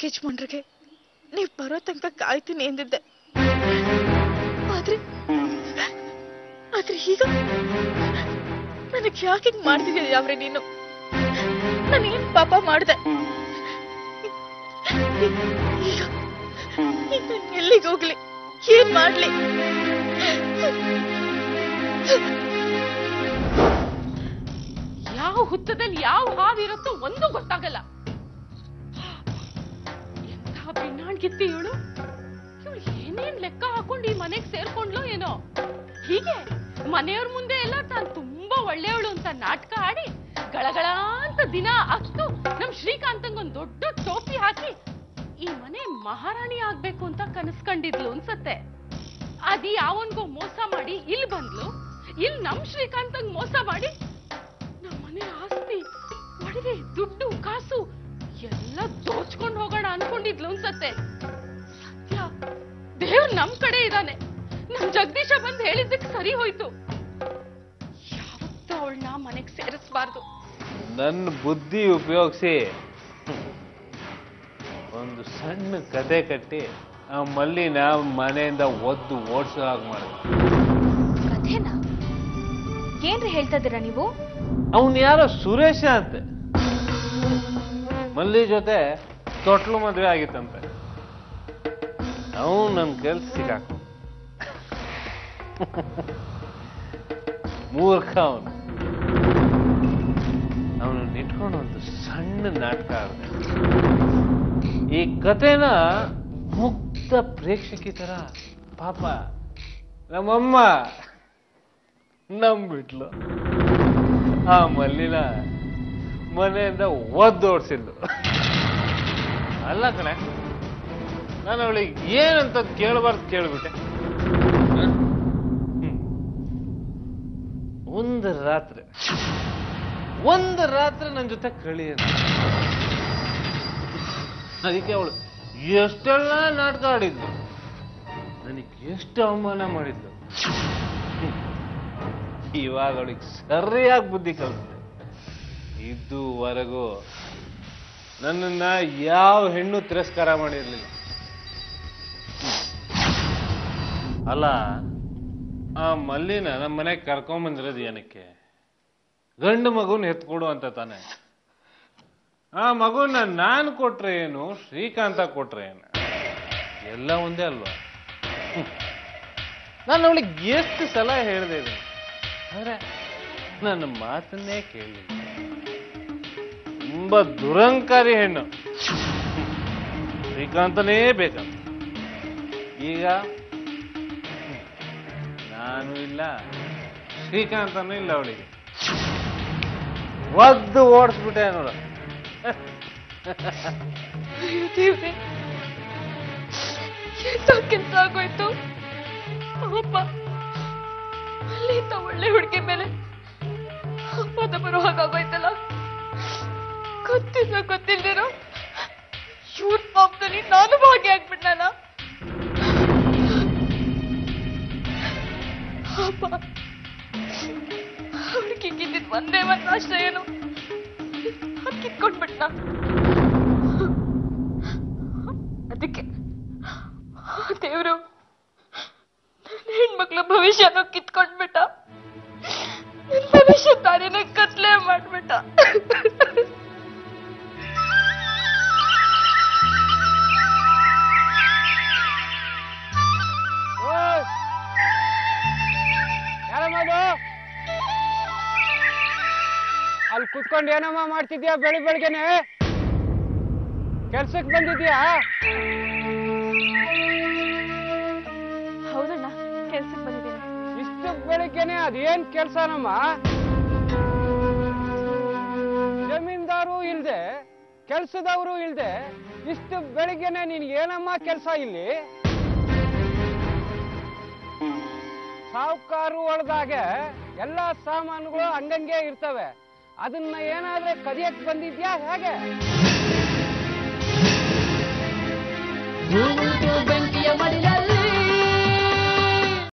ಯಜಮಾನ್ರಿಗೆ ನೀವ್ ಬರೋ ತನಕ ಕಾಯ್ತೀನಿ ಎಂದಿದ್ದೆ ಆದ್ರೆ ಆದ್ರೆ ಈಗ ನನಗ್ ಯಾಕೆ ಹಿಂಗ್ ಮಾಡ್ತಿದ್ದೆ ಯಾವ್ರೆ ನೀನು ನಾನು ಏನ್ ಪಾಪ ಮಾಡ್ದೆ ಈಗ ಈಗ ನಾನ್ ಎಲ್ಲಿಗೆ ಹೋಗ್ಲಿ ಏನ್ ಮಾಡ್ಲಿ ಯಾವ ಹುತ್ತದಲ್ಲಿ ಯಾವ ಹಾವಿರುತ್ತೋ ಒಂದು ಗೊತ್ತಾಗಲ್ಲ ಎಂಥ ಭಿನ್ನಾಣ್ಗಿತ್ತಿ ಇವಳು ಇವಳು ಏನೇನ್ ಲೆಕ್ಕ ಹಾಕೊಂಡು ಈ ಮನೆಗ್ ಸೇರ್ಕೊಂಡ್ಲೋ ಏನೋ ಹೀಗೆ ಮನೆಯವ್ರ ಮುಂದೆ ಎಲ್ಲ ತಾನು ತುಂಬಾ ಒಳ್ಳೆಯವಳು ಅಂತ ನಾಟಕ ಆಡಿ ಗಳಗಳ ಅಂತ ದಿನ ಅಷ್ಟು ನಮ್ ಶ್ರೀಕಾಂತಂಗೊಂದ್ ದೊಡ್ಡ ಟೋಪಿ ಹಾಕಿ ಈ ಮನೆ ಮಹಾರಾಣಿ ಆಗ್ಬೇಕು ಅಂತ ಕನಸ್ಕೊಂಡಿದ್ಲು ಅನ್ಸತ್ತೆ ಅದ್ ಯಾವನ್ಗೋ ಮೋಸ ಮಾಡಿ ಇಲ್ಲಿ ಬಂದ್ಲು ಇಲ್ಲಿ ನಮ್ ಶ್ರೀಕಾಂತಂಗ್ ಮೋಸ ಮಾಡಿ ನಮ್ಮ ಮನೆ ಆಸ್ತಿ ಒಡವೆ ದುಡ್ಡು ಕಾಸು ಎಲ್ಲ ದೋಚ್ಕೊಂಡು ಹೋಗೋಣ ಅನ್ಕೊಂಡಿದ್ಲು ಅನ್ಸತ್ತೆ ಸತ್ಯ ದೇವ್ರು ನಮ್ ಕಡೆ ಇದ್ದಾನೆ ನಮ್ ಜಗದೀಶ ಬಂದ್ ಹೇಳಿದ್ದಕ್ಕೆ ಸರಿ ಹೋಯ್ತು ಯಾವತ್ತೂ ಅವಳನ್ನ ಮನೆಗ್ ಸೇರಿಸ್ಬಾರ್ದು ನನ್ನ ಬುದ್ಧಿ ಉಪಯೋಗಿಸಿ ಒಂದು ಸಣ್ಣ ಕತೆ ಕಟ್ಟಿ ಆ ಮಲ್ಲಿನ ಮನೆಯಿಂದ ಒದ್ದು ಓಡಿಸೋ ಹಾಗೆ ಮಾಡಿದೆ ಕಥೆನಾ ಏನ್ರಿ ಹೇಳ್ತಾ ಇದ್ದೀರಾ ನೀವು ಅವನ್ ಯಾರೋ ಸುರೇಶ ಅಂತೆ ಮಲ್ಲಿ ಜೊತೆ ತೊಟ್ಲು ಮದ್ವೆ ಆಗಿತ್ತಂತೆ ಅವನು ನನ್ನ ಕೆಲ್ಸ ಸಿಗಾಕ ಮೂರ್ಖ ಅವನು ಅವನು ಇಟ್ಕೊಂಡು ಒಂದು ಸಣ್ಣ ನಾಟಕ ಆಡಿದೆ ಈ ಕತೆನ ಮುಗ್ಧ ಪ್ರೇಕ್ಷಕಿ ತರ ಪಾಪ ನಮ್ಮಮ್ಮ ನಂಬಿಟ್ಲು ಆ ಮಲ್ಲಿನ ಮನೆಯಿಂದ ಒದ್ದೋಡ್ಸಿದ್ಲು ಅಲ್ಲ ಕಣೆ ನಾನು ಅವಳಿಗೆ ಏನಂತ ಕೇಳಬಾರ್ದು ಕೇಳ್ಬಿಟ್ಟೆ ಹ್ಮ್. ಒಂದು ರಾತ್ರಿ ಒಂದು ರಾತ್ರಿ ನನ್ನ ಜೊತೆ ಕಳಿಯ ಅದಕ್ಕೆ ಅವಳು ಎಷ್ಟೆಲ್ಲ ನಾಟಕ ಆಡಿದ್ಲು ನನಗೆ ಎಷ್ಟು ಅವಮಾನ ಮಾಡಿದ್ಲು ಹ್ಮ್. ಇವಾಗ ಅವಳಿಗೆ ಸರಿಯಾಗಿ ಬುದ್ಧಿ ಕಲಿಸಿದೆ ಇದುವರೆಗೂ ನನ್ನನ್ನ ಯಾವ ಹೆಣ್ಣು ತಿರಸ್ಕಾರ ಮಾಡಿರ್ಲಿಲ್ಲ ಅಲ್ಲ ಆ ಮಲ್ಲಿನ ನಮ್ಮ ಮನೆಗೆ ಕರ್ಕೊಂಬಂದಿರೋದು ಏನಕ್ಕೆ ಗಂಡು ಮಗುನ ಎತ್ಕೊಡು ಅಂತ ತಾನೆ ಆ ಮಗುನ ನಾನು ಕೊಟ್ರೆ ಏನು ಶ್ರೀಕಾಂತ ಕೊಟ್ರೆ ಏನು ಎಲ್ಲ ಒಂದೇ ಅಲ್ವಾ ಹ್ಮ್. ನಾನು ಅವಳಿಗೆ ಎಷ್ಟು ಸಲ ಹೇಳಿದೆ ಇದು ಆದ್ರೆ ನನ್ನ ಮಾತನ್ನೇ ಕೇಳಲಿಲ್ಲ ತುಂಬಾ ದುರಂಕಾರಿ ಹೆಣ್ಣು ಹ್ಮ್. ಶ್ರೀಕಾಂತನೇ ಬೇಕಂತ ಈಗ ಹ್ಮ್, ನಾನು ಇಲ್ಲ ಶ್ರೀಕಾಂತನೂ ಇಲ್ಲ ಅವಳಿಗೆ ಒದ್ದು ಓಡಿಸ್ಬಿಟ್ಟೆ ನೋಡ ಅಯ್ಯೋ ದೇವ್ರೆ ಎಂತ ಕೆಲ್ಸ ಆಗೋಯ್ತು ಅಪ್ಪ ಅಲ್ಲಿಂದ ಒಳ್ಳೆ ಹುಡುಗಿ ಮೇಲೆ ಅಪ್ಪದ ಬರೋ ಹಾಗಾಗೋಯ್ತಲ್ಲ ಗೊತ್ತಿಲ್ಲ ಗೊತ್ತಿಲ್ದಿರೋ ಇವ್ರ ಪಾಪದಲ್ಲಿ ನಾನು ಭಾಗಿಯಾಗ್ಬಿಟ್ನಲ್ಲ ಅಪ್ಪ ಅವ್ರಿಗೆ ಕಿದ್ದಿದ್ ಒಂದೇ ಒಂದ್ ಆಶ್ರಯನು ಅದ್ ಕಿತ್ಕೊಂಡ್ಬಿಟ್ನ ಅದಕ್ಕೆ ದೇವ್ರು ನನ್ನ ಹೆಣ್ಮಕ್ಳ ಭವಿಷ್ಯನೂ ಕಿತ್ಕೊಂಡ್ಬಿಟ್ಟ ನನ್ ಭವಿಷ್ಯ ತಾನೇನ ಕತ್ಲೆ ಮಾಡ್ಬಿಟ್ಟ ಯಾರಮ್ಮದು ಅಲ್ಲಿ ಕುತ್ಕೊಂಡು ಏನಮ್ಮ ಮಾಡ್ತಿದ್ಯಾ ಬೆಳಿ ಬೆಳಿಗ್ಗೆನೆ ಕೆಲ್ಸಕ್ಕೆ ಬಂದಿದ್ಯಾ ಹೌದಣ್ಣ ಕೆಲ್ಸಕ್ಕೆ ಬಂದಿದ್ದೀನಿ ಇಷ್ಟು ಬೆಳಿಗ್ಗೆನೆ ಅದೇನ್ ಕೆಲ್ಸನಮ್ಮ ಜಮೀನ್ದಾರು ಇಲ್ದೆ ಕೆಲ್ಸದವರು ಇಲ್ದೆ ಇಷ್ಟು ಬೆಳಿಗ್ಗೆನೆ ನೀನ್ ಏನಮ್ಮ ಕೆಲ್ಸ ಇಲ್ಲಿ ಸಾಹುಕಾರು ಒಳದಾಗೆ ಎಲ್ಲ ಸಾಮಾನುಗಳು ಹಂಗಂಗೆ ಇರ್ತವೆ ಅದನ್ನ ಏನಾದ್ರೆ ಕದಿಯಕ್ ಬಂದಿದ್ಯಾ ಹೇಗೆ ಹೂವಿಗೆ ಬೆಂಕಿಯ ಮಡಿಲ